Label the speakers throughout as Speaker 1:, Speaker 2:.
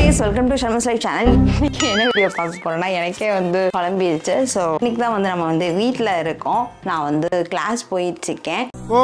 Speaker 1: Guys welcome to Sharma's life channel இன்னைக்கு என்ன video பார்க்க போறோம்னா எனக்கே வந்து குழம்பிடுச்சு ஸோ இன்னைக்கு தான் வந்து நம்ம வந்து வீட்டில் இருக்கோம் நான் வந்து கிளாஸ் போயிட்டு இருக்கேன்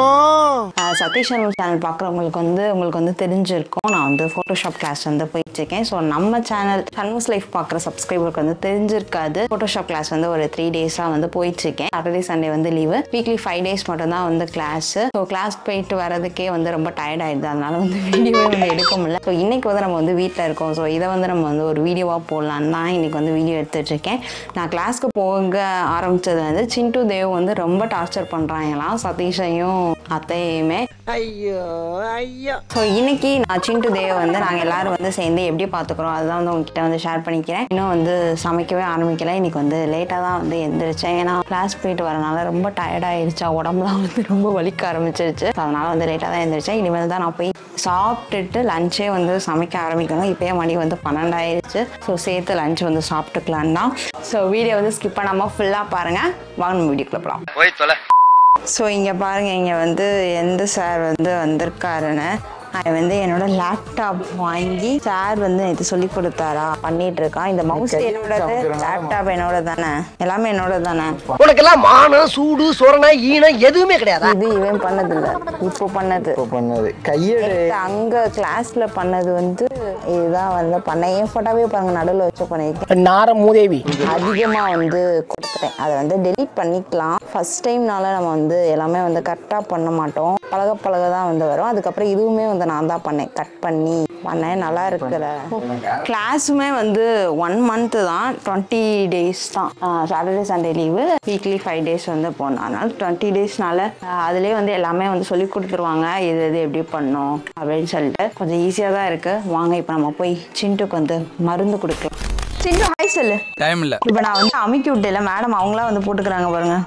Speaker 1: ஆஹ் சதீஷ் சர்மா சேனல் பார்க்குறவங்களுக்கு வந்து உங்களுக்கு வந்து தெரிஞ்சிருக்கும் நான் வந்து ஃபோட்டோஷாப் கிளாஸ் வந்து போயிட்டு இருக்கேன் ஸோ நம்ம சேனல் சர்மஸ் லைஃப் பார்க்குற சப்ஸ்கிரைபருக்கு வந்து தெரிஞ்சிருக்காது ஃபோட்டோஷாப் கிளாஸ் வந்து ஒரு த்ரீ டேஸாக வந்து போயிட்டு இருக்கேன் சாட்டர்டே சண்டே வந்து லீவு வீக்லி ஃபைவ் டேஸ் மட்டும் தான் வந்து கிளாஸ் ஸோ கிளாஸ் போயிட்டு வரதுக்கே வந்து ரொம்ப டயர்ட் ஆயிடுது அதனால வந்து வீடியோவே வந்து எடுக்க முடியல ஸோ இன்னைக்கு வந்து நம்ம வந்து வீட்டில் இருக்கோம் ஸோ இதை வந்து நம்ம வந்து ஒரு வீடியோவாக போடலான்னு தான் இன்னைக்கு வந்து வீடியோ எடுத்துட்டு இருக்கேன் நான் கிளாஸ்க்கு போக ஆரம்பிச்சது வந்து சிண்டு தேவ் வந்து ரொம்ப டார்ச்சர் பண்ணுறாங்களாம் சதீஷையும் அத்தையுமே
Speaker 2: ஐயோ ஐயோ
Speaker 1: ஸோ இன்னைக்கு நான் சிண்டு தேவ் வந்து நாங்கள் எல்லாரும் வந்து சேர்ந்து எப்படி பார்த்துக்குறோம் அதுதான் வந்து உங்ககிட்ட வந்து ஷேர் பண்ணிக்கிறேன் இன்னும் வந்து சமைக்கவே ஆரம்பிக்கல இன்னைக்கு வந்து லேட்டாக தான் வந்து எந்திரிச்சேன் ஏன்னா கிளாஸ் போயிட்டு வரனால ரொம்ப டயர்டாயிருச்சா உடம்புலாம் வந்து ரொம்ப வலிக்க ஆரம்பிச்சிருச்சு So, அதனால வந்து லேட்டாக தான் எந்திரிச்சேன் இனிமேல் தான் நான் போய் சாப்பிட்டுட்டு லஞ்சே வந்து சமைக்க ஆரம்பிக்கணும் இப்போயே மணி வந்து பன்னெண்டாயிருச்சு ஸோ சேர்த்து லஞ்ச் வந்து சாப்பிட்டுக்கலாம் தான் ஸோ வீடியோ வந்து ஸ்கிப் பண்ணாமல் ஃபுல்லாக பாருங்கள் வாங்க நம்ம வீடியோக்குள்ள போகலாம்
Speaker 2: போய் தொலை
Speaker 1: ஸோ இங்கே பாருங்க இங்கே வந்து எந்த சார் வந்து வந்திருக்காருன்னு அவன் வந்து என்னோட லேப்டாப் வாங்கி சார் வந்து நேற்று சொல்லி கொடுத்தாரா பண்ணிட்டு இருக்கான் இந்த மவுஸ் என்னோடது லேப்டாப் என்னோட தானே எல்லாமே என்னோட தானே
Speaker 2: உனக்கெல்லாம் மானம் சூடு சொரணை ஈனம் எதுவுமே கிடையாதா
Speaker 1: இது இவன் பண்ணது இல்ல இப்போ பண்ணது
Speaker 3: இப்போ பண்ணது கையெடு
Speaker 1: அங்க கிளாஸ்ல பண்ணது வந்து இதுதான் வந்து பண்ண என் போட்டோவே பாருங்க நடுவில் வச்சு பண்ணிருக்கேன்
Speaker 2: நார மூதேவி
Speaker 1: அதிகமாக வந்து கொடுத்துட்டேன் அதை வந்து டெலீட் பண்ணிக்கலாம் ஃபர்ஸ்ட் டைம்னால நம்ம வந்து எல்லாமே வந்து கரெக்டாக பண்ண மாட்டோம் பழக பழக தான் வந்து வரும் அதுக்கப்புறம் இதுவுமே வந்து நான் தான் பண்ணேன் கட் பண்ணி பண்ணேன் நல்லா இருக்கிற கிளாஸுமே வந்து ஒன் மந்த்து தான் டுவெண்ட்டி டேஸ் தான் Saturday Sunday leave weekly five days வந்து போனோம் அதனால டுவெண்ட்டி டேஸ்னால அதுலேயே வந்து எல்லாமே வந்து சொல்லி கொடுத்துருவாங்க இது இது எப்படி பண்ணணும் அப்படின்னு சொல்லிட்டு கொஞ்சம் ஈஸியாக தான் இருக்குது வாங்க இப்போ நம்ம போய் சிண்டுக்கு வந்து மருந்து கொடுக்கலாம் சிண்டு ஹாய் சொல்லு
Speaker 4: டைம் இல்ல
Speaker 1: இப்போ நான் வந்து அமுக்கி விட்டேல மேடம் அவங்களா வந்து போட்டுக்கிறாங்க பாருங்க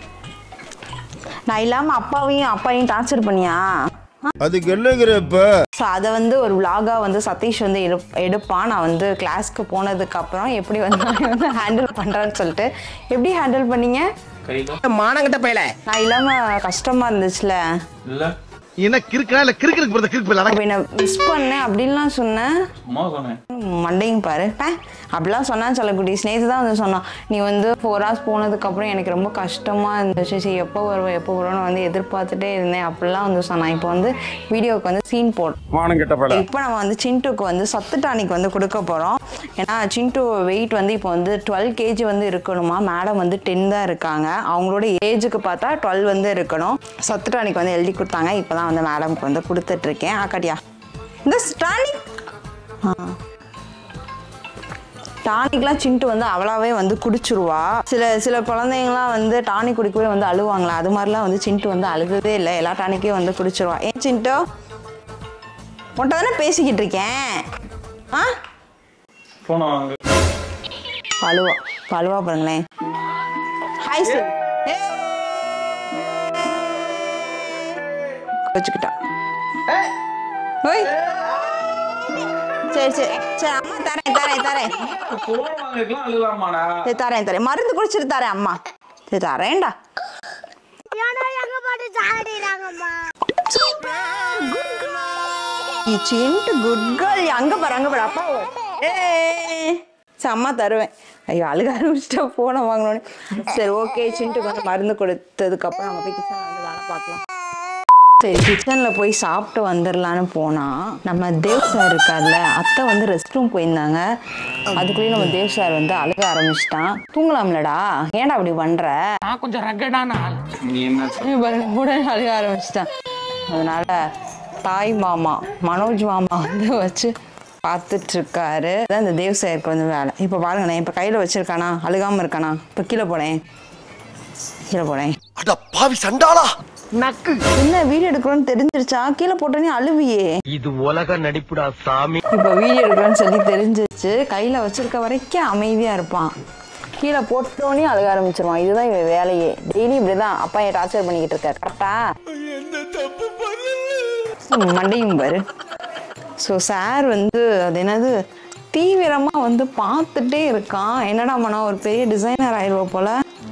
Speaker 1: நான் இல்லாம அப்பாவையும் அப்பாவையும் டார்ச்சர் பண்ணியா
Speaker 3: அதுக்கு என்னங்கிற இப்ப
Speaker 1: ஸோ அதை வந்து ஒரு vlog-ஆ வந்து சதீஷ் வந்து எடு- எடுப்பான் நான் வந்து கிளாஸ்க்கு போனதுக்கு அப்புறம் எப்படி வந்து அவன் வந்து ஹேண்டில் பண்றான்னு சொல்லிட்டு எப்படி ஹேண்டில் பண்ணீங்க
Speaker 2: மானங்கிட்ட பயல
Speaker 1: நான் இல்லாம கஷ்டமா இருந்துச்சுல
Speaker 4: இல்ல
Speaker 5: என்ன கிறுக்கா இல்ல கிறுக்கு போறது கிறுக்கு போயில
Speaker 1: அப்போ என்ன மிஸ் பண்ணேன் அப்படின்லாம் சொன்னேன்
Speaker 4: சும்மா சொன்னேன்
Speaker 1: மண்டையும் பாரு பே அப்படிலாம் சொன்னான்னு சொல்லக்குட்டி நேற்று தான் வந்து சொன்னான் நீ வந்து ஃபோர் ஹவர்ஸ் போனதுக்கப்புறம் எனக்கு ரொம்ப கஷ்டமாக இருந்துச்சு சரி எப்போ வருவோம் எப்போ வருவோம்னு வந்து எதிர்பார்த்துட்டே இருந்தேன் அப்படிலாம் வந்து சொன்னான் இப்போ வந்து வீடியோவுக்கு வந்து சீன் போடும்
Speaker 3: மானம் கெட்ட பல
Speaker 1: இப்போ நம்ம வந்து சிண்டுக்கு வந்து சத்து டானிக் வந்து கொடுக்க போகிறோம் ஏன்னா சிண்டு வெயிட் வந்து இப்போ வந்து டுவெல் கேஜி வந்து இருக்கணுமா மேடம் வந்து டென் தான் இருக்காங்க அவங்களோட ஏஜுக்கு பார்த்தா டுவெல் வந்து இருக்கணும் சத்து டானிக் வந்து எழுதி கொடுத்தாங்க இப்போ தான் வந்து மேடம்க்கு வந்து கொடுத்துட்ருக்கேன் ஆக்காட்டியா இந்த டானிக் ஆ டானிக்லாம் சிண்டு வந்து அவளாவே வந்து குடிச்சிருவா சில சில குழந்தைங்களாம் வந்து டானிக் குடிக்கவே வந்து அழுவாங்களா அது மாதிரிலாம் வந்து சிண்டு வந்து அழுததே இல்லை எல்லா டானிக்கையும் வந்து குடிச்சிருவா ஏன் சிண்டோ உன்ட்ட தானே பேசிக்கிட்டு இருக்கேன் ஆ
Speaker 4: போன வாங்க
Speaker 1: பழுவா பழுவா பாருங்களேன் ஹாய் சார் வச்சுக்கிட்டா ஓய் சரி சரி சரி அம்மா தரேன் தரேன் தரேன்
Speaker 4: போன வாங்கலாம் அழுகலாமாடா
Speaker 1: சரி தரேன் தரேன் மருந்து குடிச்சிட்டு தரேன் அம்மா சரி தரேன்டா சின்ட்டு குட் கேர்ள் அங்க பாரு அங்க பாரு அப்பா ஏ சரி அம்மா தருவேன் ஐயோ அழுக ஆரம்பிச்சிட்டா போன வாங்கணும்னு சரி ஓகே சின்ட்டுக்கு வந்து மருந்து கொடுத்ததுக்கப்புறம் நம்ம போய் கிச்சனில் வந்து வேலை பார்க்கலாம் சரி கிச்சனில் போய் சாப்பிட்டு வந்துடலான்னு போனால் நம்ம தேவ் சார் இருக்கார்ல அத்தை வந்து ரெஸ்ட் ரூம் போயிருந்தாங்க அதுக்குள்ளேயே நம்ம தேவ் சார் வந்து அழுக ஆரம்பிச்சிட்டான் தூங்கலாம்லடா ஏன்டா அப்படி பண்ணுற
Speaker 4: நீ என்ன
Speaker 1: நீ பாருங்க உடனே அழுக ஆரம்பிச்சிட்டான் அதனால தாய் மாமா மனோஜ் மாமா வந்து வச்சு பார்த்துட்டு இருக்காரு அதான் இந்த தேவ் சாருக்கு வந்து வேலை இப்போ பாருங்களேன் இப்போ கையில் வச்சிருக்கானா அழுகாமல் இருக்கானா இப்போ கீழே போனேன் கீழே போனேன்
Speaker 5: அட பாவி சண்டாளா
Speaker 2: நக்கு
Speaker 1: என்ன வீடியோ எடுக்கிறோன்னு தெரிஞ்சிருச்சா கீழே போட்டோன்னே அழுவியே
Speaker 2: இது உலக நடிப்புடா சாமி
Speaker 1: இப்போ வீடியோ எடுக்கிறோன்னு சொல்லி தெரிஞ்சிருச்சு கையில் வச்சிருக்க வரைக்கும் அமைதியாக இருப்பான் கீழே போட்டோன்னே அழுக ஆரம்பிச்சிருவான் இதுதான் இவன் வேலையே டெய்லி இப்படிதான் அப்பா என் டார்ச்சர் பண்ணிக்கிட்டு இருக்காரு கரெக்டா ம், மண்டையும் பாரு ஸோ சார் வந்து அது என்னது தீவிரமாக வந்து பார்த்துட்டே இருக்கான் என்னடா மனம் ஒரு பெரிய டிசைனர் ஆயிடுவா போல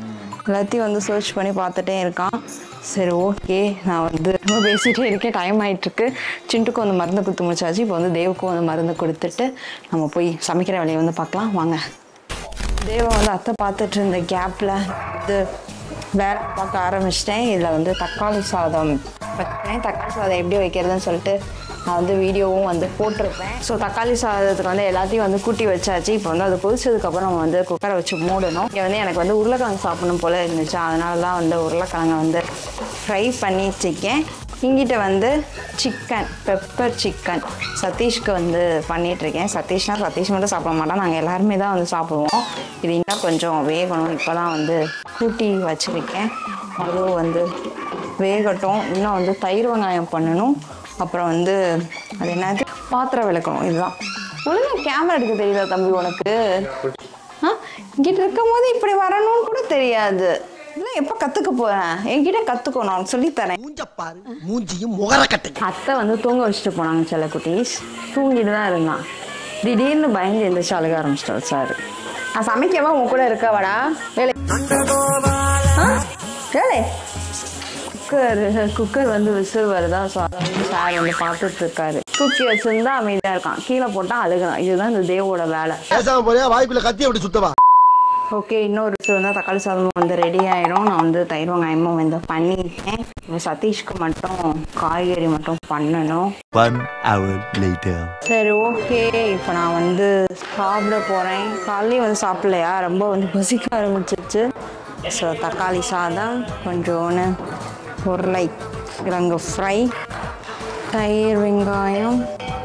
Speaker 1: எல்லாத்தையும் வந்து சர்ச் பண்ணி பார்த்துட்டே இருக்கான் சரி ஓகே நான் வந்து ரொம்ப பேசிகிட்டே இருக்கேன் டைம் ஆகிட்டுருக்கு சிண்டுக்கும் வந்து மருந்து கொடுத்து முடிச்சாச்சு இப்போ வந்து தேவுக்கும் வந்து மருந்து கொடுத்துட்டு நம்ம போய் சமைக்கிற வேலையை வந்து பார்க்கலாம் வாங்க தேவ வந்து அத்தை பார்த்துட்டு இருந்த கேப்பில் இது வேலை பார்க்க ஆரம்பிச்சிட்டேன் இதில் வந்து தக்காளி சாதம் வைக்கிறேன் தக்காளி சாதம் எப்படி வைக்கிறதுன்னு சொல்லிட்டு நான் வந்து வீடியோவும் வந்து போட்டிருப்பேன் ஸோ தக்காளி சாதத்துக்கு வந்து எல்லாத்தையும் வந்து கூட்டி வச்சாச்சு இப்போ வந்து அது கொதிச்சதுக்கப்புறம் நம்ம வந்து குக்கரை வச்சு மூடணும் இங்கே வந்து எனக்கு வந்து உருளைக்கிழங்கு சாப்பிடணும் போல் இருந்துச்சு அதனால தான் வந்து உருளைக்கிழங்கை வந்து ஃப்ரை பண்ணி வச்சுருக்கேன் இங்கிட்ட வந்து சிக்கன் பெப்பர் சிக்கன் சதீஷ்க்கு வந்து பண்ணிகிட்ருக்கேன் சதீஷ்னா சதீஷ் மட்டும் சாப்பிட மாட்டோம் நாங்கள் எல்லாருமே தான் வந்து சாப்பிடுவோம் இது இன்னும் கொஞ்சம் வேகணும் இப்போ தான் வந்து கூட்டி வச்சுருக்கேன் அதுவும் வந்து வேகட்டும் இன்னும் வந்து தயிர் வெங்காயம் பண்ணணும் அப்புறம் வந்து அது என்னது பாத்திரம் விளக்கணும் இதுதான் ஒழுங்கா கேமரா எடுக்க தெரியுதா தம்பி உனக்கு ஆ இங்கிட்ட இருக்கும் போது இப்படி வரணும்னு கூட தெரியாது இதெல்லாம் எப்போ கற்றுக்க போகிறேன் என்கிட்ட கற்றுக்கணும் நான் சொல்லித்தரேன்
Speaker 2: மூஞ்ச பாரு மூஞ்சியும் முகர கட்டைக்கு
Speaker 1: அத்தை வந்து தூங்க வச்சுட்டு போனாங்க சில குட்டீஸ் தூங்கிட்டு தான் இருந்தான் திடீர்னு பயந்து எந்திரிச்சு அழுக ஆரம்பிச்சிட்டாரு சார் நான் சமைக்கவா உன் கூட இருக்கவாடா வேலை ஆ? வேலை குக்கர் குக்கர் வந்து விசில் வருதா ஸோ அதை வந்து சார் வந்து பார்த்துட்டு இருக்காரு தூக்கி வச்சிருந்தா அமைதியாக இருக்கான் கீழே போட்டால் அழுகிறான் இதுதான் இந்த தேவோட வேலை
Speaker 5: பேசாம போறியா வாய்ப்புல கத்தி அப்படி சுத்தவா
Speaker 1: ஓகே இன்னொரு விஷயம் வந்து தக்காளி சாதமும் வந்து ரெடி ஆயிரும் நான் வந்து தயிர் வெங்காயமும் வந்து பண்ணிட்டேன் இப்போ சதீஷ்க்கு மட்டும் காய்கறி மட்டும் பண்ணணும்
Speaker 6: One hour later.
Speaker 1: சரி ஓகே இப்போ நான் வந்து சாப்பிட போகிறேன் காலையும் வந்து சாப்பிடலையா ரொம்ப வந்து பசிக்க ஆரம்பிச்சிருச்சு ஸோ தக்காளி சாதம் கொஞ்சோன்னு உருளை கிழங்கு ஃப்ரை தயிர் வெங்காயம்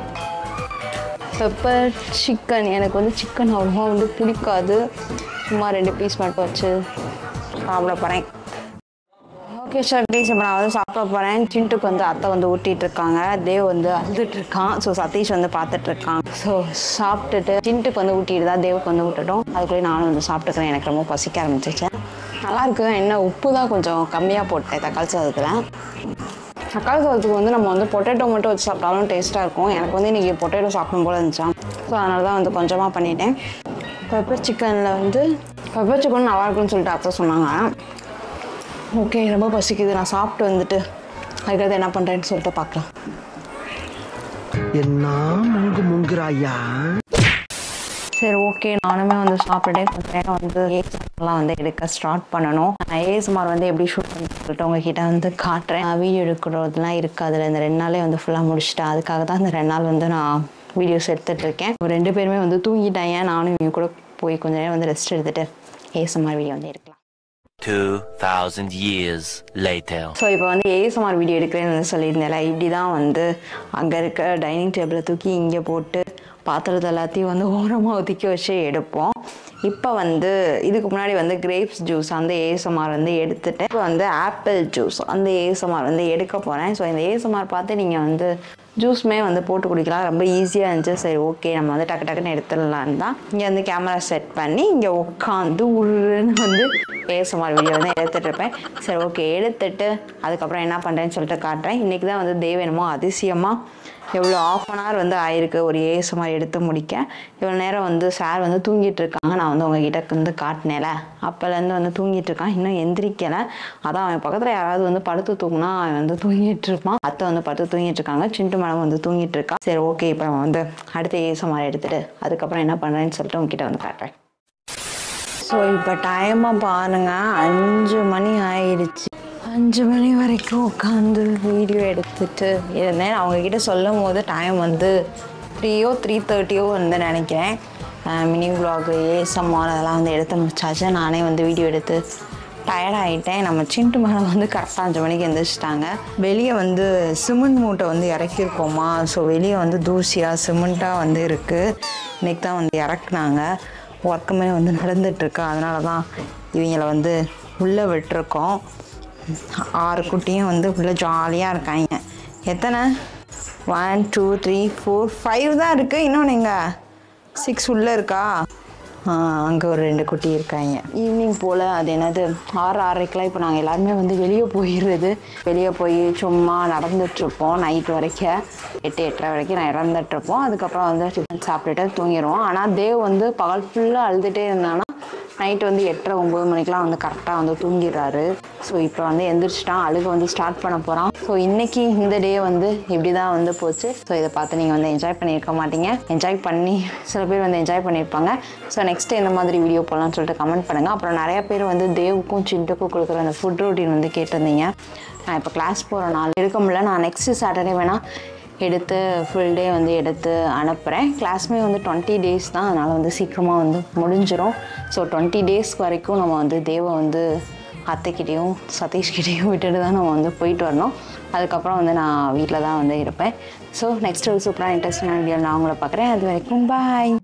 Speaker 1: பெப்பர் சிக்கன் எனக்கு வந்து சிக்கன் அவ்வளோவா வந்து பிடிக்காது சும்மா ரெண்டு பீஸ் மட்டும் வச்சு சாப்பிட போகிறேன் ஓகே சார் ப்ளீஸ் இப்போ நான் வந்து சாப்பிட போகிறேன் சிண்டுக்கு வந்து அத்தை வந்து ஊட்டிட்டு இருக்காங்க தேவ் வந்து அழுதுட்டு இருக்கான் ஸோ சதீஷ் வந்து பார்த்துட்டு இருக்கான் ஸோ சாப்பிட்டுட்டு சிண்டுக்கு வந்து ஊட்டிட்டு தான் தேவுக்கு வந்து விட்டுட்டோம் அதுக்குள்ளே நானும் வந்து சாப்பிட்டுக்கிறேன் எனக்கு ரொம்ப பசிக்க ஆரம்பிச்சிச்சு நல்லா இருக்கு என்ன உப்பு தான் கொஞ்சம் கம்மியாக போட்டேன் தக்காளி சாதத்தில் தக்காளி சாதத்துக்கு வந்து நம்ம வந்து பொட்டேட்டோ மட்டும் வச்சு சாப்பிட்டாலும் டேஸ்ட்டாக இருக்கும் எனக்கு வந்து இன்றைக்கி பொட்டேட்டோ சாப்பிடும் போல இருந்துச்சா ஸோ அதனால தான் வந்து கொஞ்சமாக பண்ணிட்டேன் பெப்பர் சிக்கனில் வந்து பெப்பர் சிக்கன் நல்லா இருக்குன்னு சொல்லிட்டு அத்தை சொன்னாங்க ஓகே ரொம்ப பசிக்குது நான் சாப்பிட்டு வந்துட்டு அதுக்கடுத்து என்ன பண்ணுறேன்னு சொல்லிட்டு பார்க்கலாம்
Speaker 2: என்ன முங்கு முங்குறாயா
Speaker 1: சரி ஓகே நானுமே வந்து சாப்பிட்டுட்டே கொஞ்ச நேரம் வந்து ஏஎஸ்எம்லாம் வந்து எடுக்க ஸ்டார்ட் பண்ணணும் நான் ஏஎஸ்எம்ஆர் வந்து எப்படி ஷூட் பண்ணி சொல்லிட்டு உங்ககிட்ட வந்து காட்டுறேன் வீடியோ எடுக்கிறதுலாம் இருக்குது அதில் இந்த ரெண்டு நாளே வந்து ஃபுல்லாக முடிச்சிட்டேன் அதுக்காக தான் இந்த ரெண்டு நாள் வந்து நான் வீடியோஸ் எடுத்துகிட்டு இருக்கேன் ஒரு ரெண்டு பேருமே வந்து தூங்கிட்டாங்க நானும் இவங்க கூட போய் கொஞ்ச நேரம் வந்து ரெஸ்ட் எடுத்துகிட்டு ஏஎஸ்எம்ஆர் வீடியோ வந்து எடுக்கலாம்
Speaker 6: 2000 years later.
Speaker 1: ஸோ இப்போ வந்து ஏஎஸ்எம்ஆர் வீடியோ எடுக்கிறேன்னு வந்து சொல்லியிருந்தேன்ல இப்படி தான் வந்து அங்கே இருக்க டைனிங் டேபிளை தூக்கி இங்கே போட்டு பாத்திரத்தை எல்லாத்தையும் வந்து ஓரமாக ஒதுக்கி வச்சு எடுப்போம் இப்போ வந்து இதுக்கு முன்னாடி வந்து கிரேப்ஸ் ஜூஸ் அந்த ஏஎஸ்எம்ஆர் வந்து எடுத்துட்டு இப்போ வந்து ஆப்பிள் ஜூஸ் அந்த ஏஎஸ்எம்ஆர் வந்து எடுக்க போகிறேன் ஸோ இந்த ஏஎஸ்எம்ஆர் பார்த்து நீங்கள் வந்து ஜூஸுமே வந்து போட்டு குடிக்கலாம் ரொம்ப ஈஸியாக இருந்துச்சு சரி ஓகே நம்ம வந்து டக்கு டக்குன்னு எடுத்துடலான்னு தான் இங்கே வந்து கேமரா செட் பண்ணி இங்கே உட்காந்து உருன்னு வந்து ஏஎஸ்எம்ஆர் வீடியோ வந்து எடுத்துட்டு இருப்பேன் சரி ஓகே எடுத்துட்டு அதுக்கப்புறம் என்ன பண்ணுறேன்னு சொல்லிட்டு காட்டுறேன் இன்றைக்கி தான் வந்து தேவனமோ அதிசயமாக எவ்வளோ ஆஃப் அன் ஹவர் வந்து ஆயிருக்கு ஒரு ஏஎஸ்எம்ஆர் எடுத்து முடிக்க இவ்வளோ நேரம் வந்து சார் வந்து தூங்கிட்டு இருக்காங்க நான் வந்து உங்ககிட்ட வந்து காட்டினேல அப்போலேருந்து வந்து தூங்கிட்டு இருக்கான் இன்னும் எந்திரிக்கலை அதான் அவன் பக்கத்தில் யாராவது வந்து படுத்து தூங்கினா அவன் வந்து தூங்கிட்டு இருப்பான் அத்தை வந்து படுத்து தூங்கிட்டு இருக்காங்க சிண்டு மேடம் வந்து தூங்கிட்டு இருக்கா சரி ஓகே இப்போ நம்ம வந்து அடுத்த ஏஎஸ்எம்ஆர் எடுத்துட்டு அதுக்கப்புறம் என்ன பண்ணுறேன்னு சொல்லிட்டு உங்ககிட்ட வந்து காட்டுறேன் ஸோ இப்போ டைமை பாருங்க அஞ்சு மணி ஆயிடுச்சு அஞ்சு மணி வரைக்கும் உட்காந்து வீடியோ எடுத்துட்டு இருந்தேன் அவங்க கிட்ட சொல்லும் போது டைம் வந்து த்ரீயோ த்ரீ தேர்ட்டியோ வந்து நினைக்கிறேன் மினி vlog ஏசம்மால் அதெல்லாம் வந்து எடுத்து முடிச்சாச்சு நானே வந்து வீடியோ எடுத்து டயர்ட் ஆகிட்டேன் நம்ம சிண்டு மேடம் வந்து கரெக்டாக அஞ்சு மணிக்கு எந்திரிச்சிட்டாங்க வெளியே வந்து சிமெண்ட் மூட்டை வந்து இறக்கியிருக்கோமா ஸோ வெளியே வந்து தூசியாக சிமெண்ட்டாக வந்து இருக்குது இன்னைக்கு தான் வந்து இறக்குனாங்க ஒர்க்குமே வந்து நடந்துட்டுருக்கு அதனால தான் இவங்கள வந்து உள்ளே விட்டுருக்கோம் ஆறு குட்டியும் வந்து உள்ளே ஜாலியாக இருக்காங்க எத்தனை one two three four five தான் இருக்குது இன்னொன்று எங்க சிக்ஸ் உள்ளே இருக்கா அங்கே ஒரு ரெண்டு குட்டி இருக்காங்க ஈவினிங் போல் அது என்னது ஆறு ஆறரைக்கெலாம் இப்போ நாங்கள் எல்லாருமே வந்து வெளியே போயிடுறது வெளியே போய் சும்மா நடந்துட்டுருப்போம் நைட் வரைக்கும் எட்டு எட்டரை வரைக்கும் நடந்துட்டுருப்போம் அதுக்கப்புறம் வந்து டிஃபன் சாப்பிட்டுட்டு தூங்கிடுவோம் ஆனால் தேவ் வந்து பகல் ஃபுல்லாக அழுதுகிட்டே இருந்தானா நைட்டு வந்து எட்டரை ஒம்பது மணிக்கெலாம் வந்து கரெக்டாக வந்து தூங்கிடுறாரு ஸோ இப்போ வந்து எந்திரிச்சிட்டான் அழுக வந்து ஸ்டார்ட் பண்ண போகிறான் ஸோ இன்னைக்கு இந்த டே வந்து இப்படி தான் வந்து போச்சு ஸோ இதை பார்த்து நீங்கள் வந்து என்ஜாய் பண்ணியிருக்க மாட்டீங்க என்ஜாய் பண்ணி சில பேர் வந்து என்ஜாய் பண்ணியிருப்பாங்க ஸோ நெக்ஸ்ட் இந்த மாதிரி வீடியோ போடலாம்னு சொல்லிட்டு கமெண்ட் பண்ணுங்கள் அப்புறம் நிறைய பேர் வந்து தேவுக்கும் சிண்டுக்கும் கொடுக்குற அந்த ஃபுட் ரொட்டீன் வந்து கேட்டிருந்தீங்க நான் இப்போ கிளாஸ் போகிற நாள் எடுக்க முடியல நான் நெக்ஸ்ட் சாட்டர்டே வேணால் எடுத்து ஃபுல் டே வந்து எடுத்து அனுப்புகிறேன் கிளாஸ்மே வந்து டுவெண்ட்டி டேஸ் தான் அதனால் வந்து சீக்கிரமாக வந்து முடிஞ்சிடும் ஸோ டுவெண்ட்டி டேஸ்க்கு வரைக்கும் நம்ம வந்து தேவை வந்து அத்தைக்கிட்டேயும் சதீஷ்கிட்டேயும் விட்டுட்டு தான் நம்ம வந்து போயிட்டு வரணும் அதுக்கப்புறம் வந்து நான் வீட்டில் தான் வந்து இருப்பேன் ஸோ நெக்ஸ்ட் ஒரு சூப்பராக இன்ட்ரெஸ்டிங்கான வீடியோ நான் உங்களை பார்க்குறேன் அது வரைக்கும் பாய்